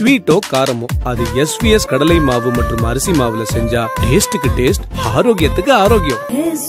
ஸ்வீட்டோ காரமோ அது எஸ்விஎஸ் கடலை மாவு மற்றும் அரிசி மாவுல செஞ்சா டேஸ்டுக்கு டேஸ்ட் ஆரோக்கியத்துக்கு ஆரோக்கியம்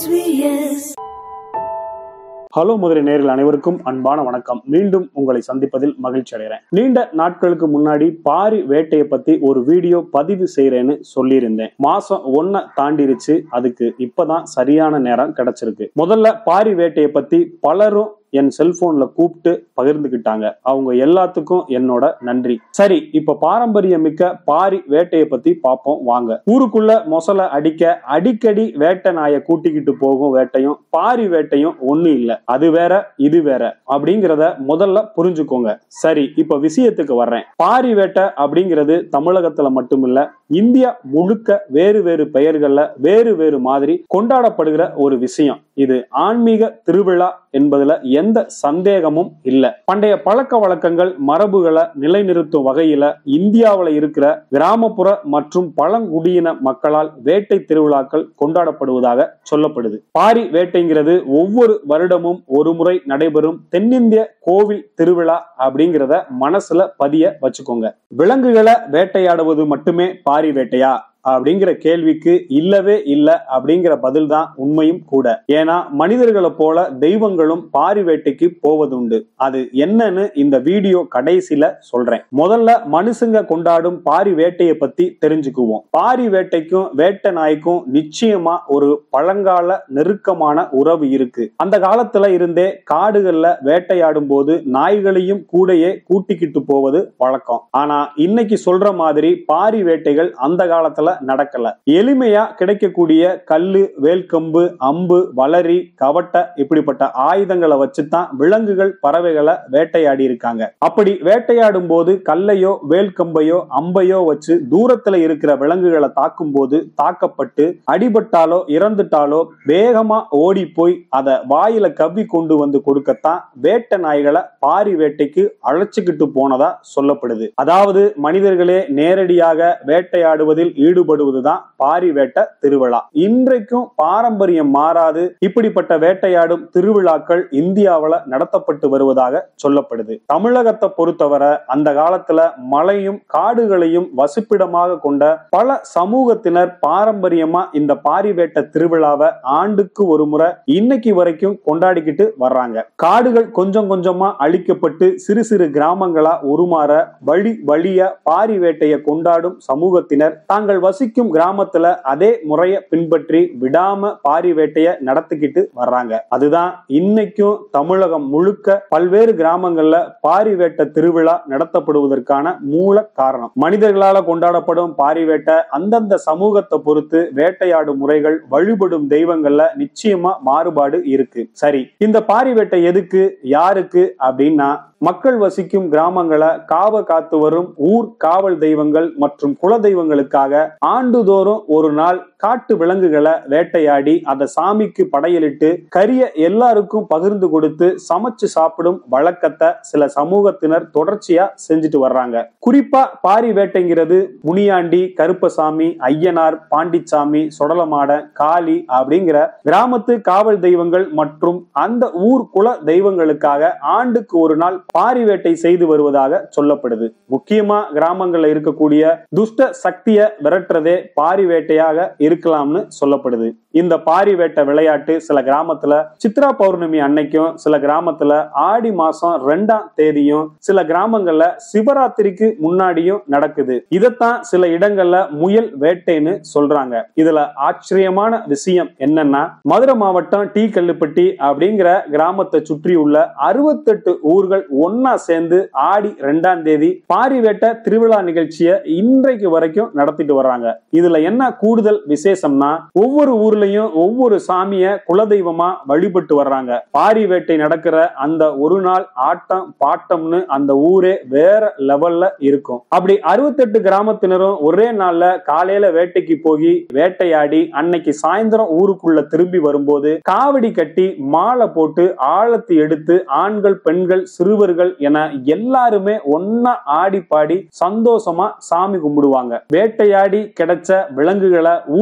ஹலோ மதுரை நேரில் அனைவருக்கும் அன்பான வணக்கம் மீண்டும் உங்களை சந்திப்பதில் மகிழ்ச்சி அடைகிறேன் நீண்ட நாட்களுக்கு முன்னாடி பாரி வேட்டையை பத்தி ஒரு வீடியோ பதிவு செய்யறேன்னு சொல்லியிருந்தேன் மாசம் ஒன்ன தாண்டிருச்சு அதுக்கு இப்பதான் சரியான நேரம் கிடைச்சிருக்கு முதல்ல பாரி வேட்டையை பத்தி பலரும் என் செல்போன்ல கூப்பிட்டு பகிர்ந்துக்கிட்டாங்க அவங்க எல்லாத்துக்கும் என்னோட நன்றி சரி இப்ப பாரம்பரியமிக்க பாரி வேட்டையை பத்தி பார்ப்போம் வாங்க ஊருக்குள்ள மொசல அடிக்க அடிக்கடி வேட்டை நாயை கூட்டிக்கிட்டு போகும் வேட்டையும் பாரி வேட்டையும் ஒண்ணு இல்ல அது வேற இது வேற அப்படிங்கிறத முதல்ல புரிஞ்சுக்கோங்க சரி இப்ப விஷயத்துக்கு வர்றேன் பாரி வேட்டை அப்படிங்கிறது தமிழகத்துல மட்டுமில்ல இந்தியா முழுக்க வேறு வேறு பெயர்கள்ல வேறு வேறு மாதிரி கொண்டாடப்படுகிற ஒரு விஷயம் இது ஆன்மீக திருவிழா என்பதுல எந்த சந்தேகமும் இல்ல பண்டைய பழக்க வழக்கங்கள் மரபுகளை நிலைநிறுத்தும் வகையில இந்தியாவுல இருக்கிற கிராமப்புற மற்றும் பழங்குடியின மக்களால் வேட்டை திருவிழாக்கள் கொண்டாடப்படுவதாக சொல்லப்படுது பாரி வேட்டைங்கிறது ஒவ்வொரு வருடமும் ஒரு முறை நடைபெறும் தென்னிந்திய கோவில் திருவிழா அப்படிங்கிறத மனசுல பதிய வச்சுக்கோங்க விலங்குகளை வேட்டையாடுவது மட்டுமே பாரி வேட்டையா அப்படிங்கிற கேள்விக்கு இல்லவே இல்ல அப்படிங்கிற பதில் தான் உண்மையும் கூட ஏன்னா மனிதர்களை போல தெய்வங்களும் பாரி வேட்டைக்கு போவதுண்டு அது என்னன்னு இந்த வீடியோ கடைசியில சொல்றேன் முதல்ல மனுஷங்க கொண்டாடும் பாரி வேட்டையை பத்தி தெரிஞ்சுக்குவோம் பாரி வேட்டைக்கும் வேட்டை நாய்க்கும் நிச்சயமா ஒரு பழங்கால நெருக்கமான உறவு இருக்கு அந்த காலத்துல இருந்தே காடுகள்ல வேட்டையாடும் போது நாய்களையும் கூடையே கூட்டிக்கிட்டு போவது வழக்கம் ஆனா இன்னைக்கு சொல்ற மாதிரி பாரி வேட்டைகள் அந்த காலத்துல நடக்கல எளிமையா கிடைக்கக்கூடிய கல்லு வேல்கம்பு அம்பு வளரி கவட்டை இப்படிப்பட்ட ஆயுதங்களை வச்சுதான் விலங்குகள் பறவைகளை வேட்டையாடி இருக்காங்க அப்படி வேட்டையாடும் போது கல்லையோ வேல்கம்பையோ அம்பையோ வச்சு தூரத்துல இருக்கிற விலங்குகளை தாக்கும் போது தாக்கப்பட்டு அடிபட்டாலோ இறந்துட்டாலோ வேகமா ஓடி போய் அதை வாயில கவ்வி கொண்டு வந்து கொடுக்கத்தான் வேட்டை நாய்களை பாரி வேட்டைக்கு அழைச்சுக்கிட்டு போனதா சொல்லப்படுது அதாவது மனிதர்களே நேரடியாக வேட்டையாடுவதில் ஈடுபடுவதுதான் பாரி வேட்டை திருவிழா இன்றைக்கும் பாரம்பரியம் மாறாது இப்படிப்பட்ட வேட்டையாடும் திருவிழாக்கள் இந்தியாவுல நடத்தப்பட்டு வருவதாக சொல்லப்படுது தமிழகத்தை பொறுத்தவரை அந்த காலத்துல மலையும் காடுகளையும் வசிப்பிடமாக கொண்ட பல சமூகத்தினர் பாரம்பரியமா இந்த பாரி வேட்டை திருவிழாவை ஆண்டுக்கு ஒரு முறை இன்னைக்கு வரைக்கும் கொண்டாடிக்கிட்டு வர்றாங்க காடுகள் கொஞ்சம் கொஞ்சமா அழிக்கப்பட்டு சிறு சிறு கிராமங்களா உருமாற வழி வழிய பாரி வேட்டையை கொண்டாடும் சமூகத்தினர் தாங்கள் வசிக்கும் கிராமத்துல அதே முறைய பின்பற்றி விடாம பாரி வேட்டைய நடத்திக்கிட்டு வர்றாங்க அதுதான் இன்னைக்கும் தமிழகம் முழுக்க பல்வேறு கிராமங்கள்ல பாரி வேட்டை திருவிழா நடத்தப்படுவதற்கான மூல காரணம் மனிதர்களால கொண்டாடப்படும் பாரி வேட்டை அந்தந்த சமூகத்தை பொறுத்து வேட்டையாடும் முறைகள் வழிபடும் தெய்வங்கள்ல நிச்சயமா மாறுபாடு இருக்கு சரி இந்த பாரி வேட்டை எதுக்கு யாருக்கு அப்படின்னா மக்கள் வசிக்கும் கிராமங்களை காவ காத்து வரும் ஊர் காவல் தெய்வங்கள் மற்றும் குல தெய்வங்களுக்காக ஆண்டுதோறும் ஒரு நாள் காட்டு விலங்குகளை வேட்டையாடி அதை சாமிக்கு படையலிட்டு கரிய எல்லாருக்கும் பகிர்ந்து கொடுத்து சமைச்சு சாப்பிடும் வழக்கத்தை சில சமூகத்தினர் தொடர்ச்சியா செஞ்சுட்டு வர்றாங்க குறிப்பா பாரி வேட்டைங்கிறது முனியாண்டி கருப்பசாமி ஐயனார் பாண்டிச்சாமி சொடலமாட காளி அப்படிங்கிற கிராமத்து காவல் தெய்வங்கள் மற்றும் அந்த ஊர் குல தெய்வங்களுக்காக ஆண்டுக்கு ஒரு நாள் பாரி வேட்டை செய்து வருவதாக சொல்லப்படுது முக்கியமா கிராமங்கள்ல இருக்கக்கூடிய துஷ்ட சக்திய விரட்டுறதே பாரி வேட்டையாக இருக்கலாம்னு சொல்லப்படுது இந்த பாரி வேட்டை விளையாட்டு சில கிராமத்துல சித்ரா பௌர்ணமி அன்னைக்கும் சில கிராமத்துல ஆடி மாசம் ரெண்டாம் தேதியும் சில கிராமங்கள்ல சிவராத்திரிக்கு முன்னாடியும் நடக்குது இதத்தான் சில இடங்கள்ல முயல் வேட்டைன்னு சொல்றாங்க இதுல ஆச்சரியமான விஷயம் என்னன்னா மதுரை மாவட்டம் டி கல்லுப்பட்டி அப்படிங்கிற கிராமத்தை சுற்றி உள்ள அறுபத்தெட்டு ஊர்கள் ஒன்னா சேர்ந்து ஆடி ரெண்டாம் தேதி பாரி வேட்டை திருவிழா நிகழ்ச்சியை இன்றைக்கு வரைக்கும் நடத்திட்டு வர்றாங்க இதுல என்ன கூடுதல் விசேஷம்னா ஒவ்வொரு ஊர்லயும் ஒவ்வொரு சாமிய குலதெய்வமா வழிபட்டு வர்றாங்க பாரி வேட்டை நடக்கிற அந்த ஒரு நாள் ஆட்டம் பாட்டம்னு அந்த ஊரே வேற லெவல்ல இருக்கும் அப்படி அறுபத்தெட்டு கிராமத்தினரும் ஒரே நாள்ல காலையில வேட்டைக்கு போய் வேட்டையாடி அன்னைக்கு சாயந்தரம் ஊருக்குள்ள திரும்பி வரும்போது காவடி கட்டி மாலை போட்டு ஆழத்தி எடுத்து ஆண்கள் பெண்கள் சிறுவர்கள் என எல்லாருமே ஒன்னா ஆடி பாடி சந்தோஷமா சாமி கும்பிடுவாங்க வேட்டையாடி கிடைச்ச விலங்குகளை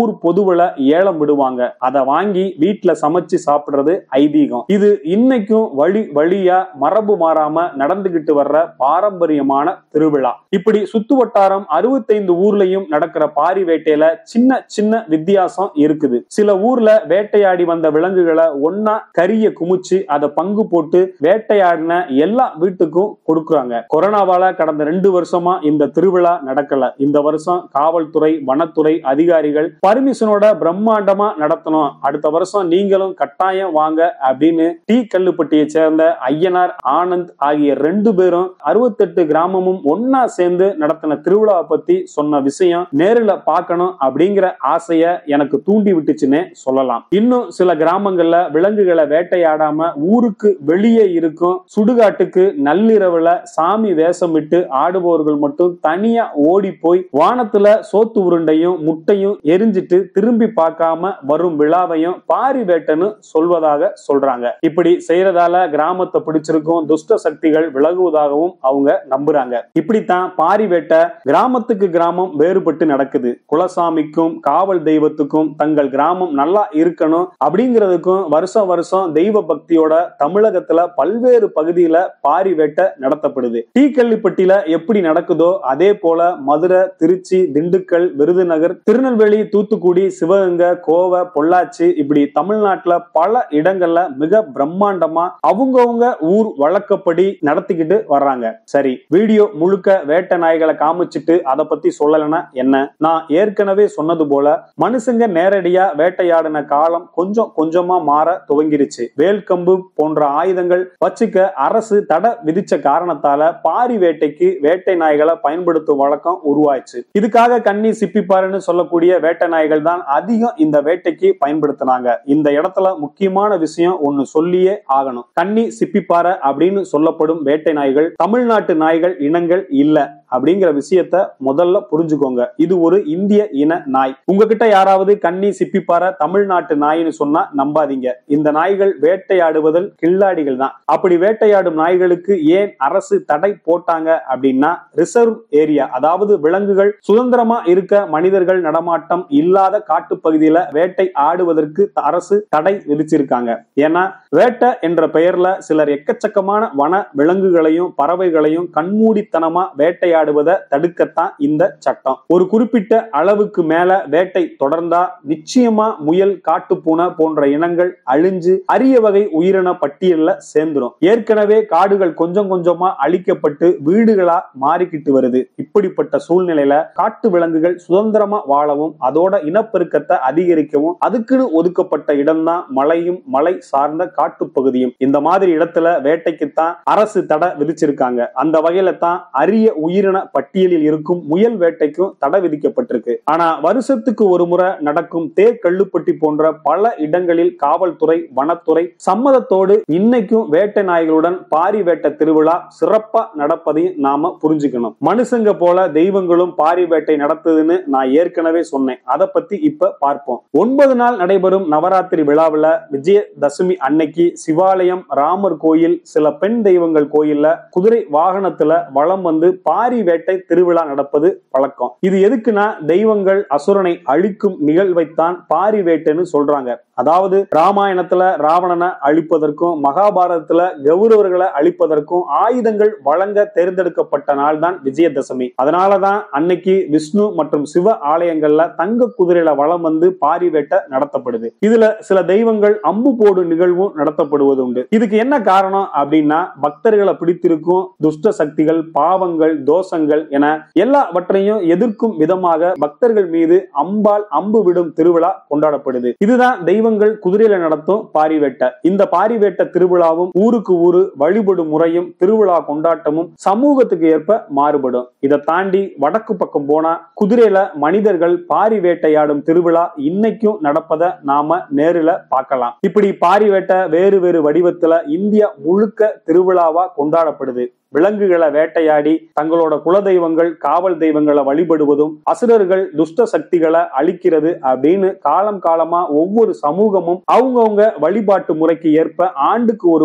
ஊர் பொதுவுல ஏலம் விடுவாங்க அதை வாங்கி வீட்டுல சமைச்சு சாப்பிடுறது ஐதீகம் இது இன்னைக்கும் வழி வழியா மரபு மாறாம நடந்துகிட்டு வர்ற பாரம்பரியமான திருவிழா இப்படி சுத்து வட்டாரம் அறுபத்தைந்து ஊர்லயும் நடக்கிற பாரி வேட்டையில சின்ன சின்ன வித்தியாசம் இருக்குது சில ஊர்ல வேட்டையாடி வந்த விலங்குகளை ஒன்னா கரிய குமிச்சு அதை பங்கு போட்டு வேட்டையாடின எல்லா வீட்டுக்கும் கொடுக்குறாங்க கொரோனாவால கடந்த ரெண்டு வருஷமா இந்த திருவிழா நடக்கல இந்த வருஷம் காவல்துறை வனத்துறை அதிகாரிகள் பர்மிஷனோட பிரம்மாண்டமா நடத்தணும் அடுத்த வருஷம் நீங்களும் கட்டாயம் வாங்க அப்படின்னு டி கல்லுப்பட்டியை சேர்ந்த ஐயனார் ஆனந்த் ஆகிய ரெண்டு பேரும் அறுபத்தெட்டு கிராமமும் ஒன்னா சேர்ந்து நடத்தின திருவிழாவை பத்தி சொன்ன விஷயம் நேரில் பார்க்கணும் அப்படிங்கிற ஆசைய எனக்கு தூண்டி விட்டுச்சுன்னே சொல்லலாம் இன்னும் சில கிராமங்கள்ல விலங்குகளை வேட்டையாடாம ஊருக்கு வெளியே இருக்கும் சுடுகாட்டுக்கு நள்ளிரவுல சாமி வேஷமிட்டு ஆடுபவர்கள் மட்டும் தனியா ஓடி போய் வானத்துல சோத்து உருண்டையும் முட்டையும் எரிஞ்சிட்டு திரும்பி பார்க்காம வரும் விழாவையும் பாரி வேட்டைன்னு சொல்வதாக சொல்றாங்க இப்படி செய்யறதால கிராமத்தை பிடிச்சிருக்கும் துஷ்ட சக்திகள் விலகுவதாகவும் அவங்க நம்புறாங்க இப்படித்தான் பாரி வேட்டை கிராமத்துக்கு கிராமம் வேறுபட்டு நடக்குது குலசாமிக்கும் காவல் தெய்வத்துக்கும் தங்கள் கிராமம் நல்லா இருக்கணும் அப்படிங்கிறதுக்கும் வருஷம் வருஷம் தெய்வ பக்தியோட தமிழகத்துல பல்வேறு பகுதியில பாரி வேட்டை நடத்தப்படுது டீ கள்ளிப்பட்டியில எப்படி நடக்குதோ அதே போல மதுரை திருச்சி திண்டுக்கல் விருதுநகர் திருநெல்வேலி தூத்துக்குடி சிவகங்கை கோவை பொள்ளாச்சி இப்படி தமிழ்நாட்டுல பல இடங்கள்ல மிக பிரம்மாண்டமா அவங்கவுங்க ஊர் வழக்கப்படி நடத்திக்கிட்டு வர்றாங்க சரி வீடியோ முழுக்க வேட்டை நாய்களை காமிச்சிட்டு அதை பத்தி சொல்லலைன்னா என்ன நான் ஏற்கனவே சொன்னது போல மனுஷங்க நேரடியா வேட்டையாடின காலம் கொஞ்சம் கொஞ்சமா மாற துவங்கிருச்சு வேல்கம்பு போன்ற ஆயுதங்கள் வச்சுக்க அரசு தடை விதிச்ச காரணத்தால பாரி வேட்டைக்கு வேட்டை நாய்களை பயன்படுத்தும் வழக்கம் உருவாச்சு இதுக்காக கண்ணி சிப்பிப்பாருன்னு சொல்லக்கூடிய வேட்டை நாய்கள் தான் அதிகம் இந்த வேட்டைக்கு பயன்படுத்தினாங்க இந்த இடத்துல முக்கியமான விஷயம் ஒன்னு சொல்லியே ஆகணும் கண்ணி சிப்பிப்பாறை அப்படின்னு சொல்லப்படும் வேட்டை நாய்கள் தமிழ்நாட்டு நாய்கள் இனங்கள் இல்ல அப்படிங்கிற விஷயத்த முதல்ல புரிஞ்சுக்கோங்க இது ஒரு இந்திய இன நாய் உங்ககிட்ட யாராவது கண்ணி சிப்பிப்பாறை தமிழ்நாட்டு நாயின்னு சொன்னா நம்பாதீங்க இந்த நாய்கள் வேட்டையாடுவதில் கில்லாடிகள் தான் அப்படி வேட்டையாடும் நாய்களுக்கு ஏன் அரசு தடை போட்டாங்க அப்படின்னா ரிசர்வ் ஏரியா அதாவது விலங்குகள் சுதந்திரமா இருக்க மனிதர்கள் நடமாட்டம் இல்லாத காட்டுப்பகுதியில வேட்டை ஆடுவதற்கு அரசு தடை விதிச்சிருக்காங்க ஏன்னா வேட்டை என்ற பெயர்ல சிலர் எக்கச்சக்கமான வன விலங்குகளையும் பறவைகளையும் கண்மூடித்தனமா வேட்டையாடுவதை தடுக்கத்தான் இந்த சட்டம் ஒரு குறிப்பிட்ட அளவுக்கு மேல வேட்டை தொடர்ந்தா நிச்சயமா முயல் காட்டுப்பூனை போன்ற இனங்கள் அழிஞ்சு அரிய வகை உயிரின பட்டியல்ல சேர்ந்துரும் ஏற்கனவே காடுகள் கொஞ்சம் கொஞ்சமா அழிக்கப்பட்டு வீடுகளா மாறிக்கிட்டு வருது இப்படிப்பட்ட சூழ்நிலையில காட்டு விலங்குகள் சுதந்திரமா வாழவும் அதோட இனப்பெருக்கத்தை அதிகரிக்கவும் அதுக்குன்னு ஒதுக்கப்பட்ட இடம்தான் மலையும் மலை சார்ந்த காட்டுப்பகுதியும் இந்த மாதிரி இடத்துல வேட்டைக்குத்தான் அரசு தடை விதிச்சிருக்காங்க அந்த வகையில தான் அரிய உயிரின பட்டியலில் இருக்கும் முயல் வேட்டைக்கும் தடை விதிக்கப்பட்டிருக்கு ஆனா வருஷத்துக்கு ஒரு முறை நடக்கும் தேர் கள்ளுப்பட்டி போன்ற பல இடங்களில் காவல்துறை வனத்துறை சம்மதத்தோடு இன்னைக்கும் வேட்டை நாய்களுடன் பாரி வேட்டை திருவிழா சிறப்பா நடப்பதையும் நாம புரிஞ்சுக்கணும் மனுஷங்க போல தெய்வங்களும் பாரி வேட்டை நடத்துதுன்னு நான் ஏற்கனவே சொன்னேன் அதை பத்தி இப்ப பார்ப்போம் ஒன்பது நாள் நடைபெறும் நவராத்திரி விழாவில் விஜயதசமி அன்னைக்கு சிவாலயம் ராமர் கோயில் சில பெண் தெய்வங்கள் கோயில்ல குதிரை வாகனத்துல வளம் வந்து பாரி வேட்டை திருவிழா நடப்பது வழக்கம் இது எதுக்குன்னா தெய்வங்கள் அசுரனை அழிக்கும் நிகழ்வைத்தான் பாரி வேட்டைன்னு சொல்றாங்க அதாவது ராமாயணத்துல ராவணனை அழிப்பதற்கும் மகாபாரதத்துல கௌரவர்களை அழிப்பதற்கும் ஆயுதங்கள் வழங்க தேர்ந்தெடுக்கப்பட்ட நாள் தான் விஜயதசமி அதனாலதான் அன்னைக்கு விஷ்ணு மற்றும் சிவ ஆலயங்கள்ல தங்க குதிரையில வளம் வந்து பாரி வேட்டை நடத்தப்படுது இதுல சில தெய்வங்கள் அம்பு போடு நிகழ்வும் நடத்தப்படுவது உண்டு இதுக்கு என்ன காரணம் அப்படின்னா பக்தர்களை பிடித்திருக்கும் துஷ்ட சக்திகள் பாவங்கள் தோஷங்கள் என எல்லாவற்றையும் எதிர்க்கும் விதமாக பக்தர்கள் மீது அம்பால் அம்பு விடும் திருவிழா கொண்டாடப்படுது இதுதான் தெய்வங்கள் குதிரையில நடத்தும் பாரிவேட்டை இந்த பாரிவேட்ட திருவிழாவும் ஊருக்கு ஊரு வழிபடும் முறையும் திருவிழா கொண்டாட்டமும் சமூகத்துக்கு ஏற்ப மாறுபடும் இதை தாண்டி வடக்கு பக்கம் போனா குதிரையில மனிதர்கள் பாரி வேட்டையாடும் திருவிழா இன்னைக்கும் நடப்பதை நாம நேரில் பார்க்கலாம் இப்படி பாரி வேட்டை வேறு வேறு வடிவத்துல இந்தியா முழுக்க திருவிழாவா கொண்டாடப்படுது விலங்குகளை வேட்டையாடி தங்களோட குலதெய்வங்கள் காவல் தெய்வங்களை வழிபடுவதும் அசுரர்கள் துஷ்ட சக்திகளை அழிக்கிறது அப்படின்னு காலம் காலமா ஒவ்வொரு சமூகமும் அவங்கவுங்க வழிபாட்டு முறைக்கு ஏற்ப ஆண்டுக்கு ஒரு முறை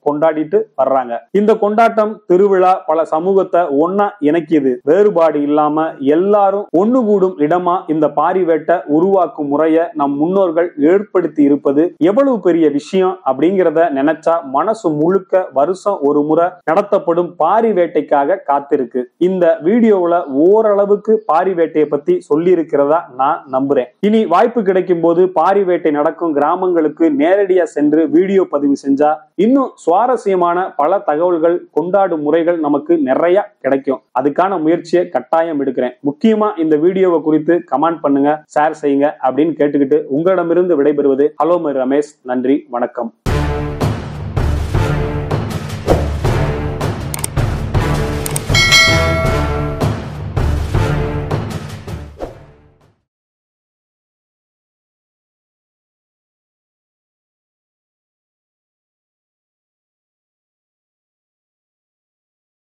கொண்டாடிட்டு வர்றாங்க இந்த கொண்டாட்டம் திருவிழா பல சமூகத்தை ஒன்னா இணைக்குது வேறுபாடு இல்லாம எல்லாரும் ஒண்ணு கூடும் இடமா இந்த பாரி வேட்டை உருவாக்கும் முறைய நம் முன்னோர்கள் ஏற்படுத்தி இருப்பது எவ்வளவு பெரிய விஷயம் அப்படிங்கிறத நினைச்சா மனசு முழுக்க வருஷம் ஒரு முறை நடத்தப்படும் பாரி வேட்டைக்காக காத்திருக்கு இந்த வீடியோவுல ஓரளவுக்கு பாரி வேட்டையை பத்தி சொல்லி இருக்கிறதா நான் நம்புறேன் இனி வாய்ப்பு கிடைக்கும் போது பாரி வேட்டை நடக்கும் கிராமங்களுக்கு நேரடியா சென்று வீடியோ பதிவு செஞ்சா இன்னும் சுவாரஸ்யமான பல தகவல்கள் கொண்டாடும் முறைகள் நமக்கு நிறைய கிடைக்கும் அதுக்கான முயற்சியை கட்டாயம் எடுக்கிறேன் முக்கியமா இந்த வீடியோவை குறித்து கமெண்ட் பண்ணுங்க ஷேர் செய்யுங்க அப்படின்னு கேட்டுக்கிட்டு உங்களிடமிருந்து விடைபெறுவது ஹலோ மை ரமேஷ் நன்றி வணக்கம்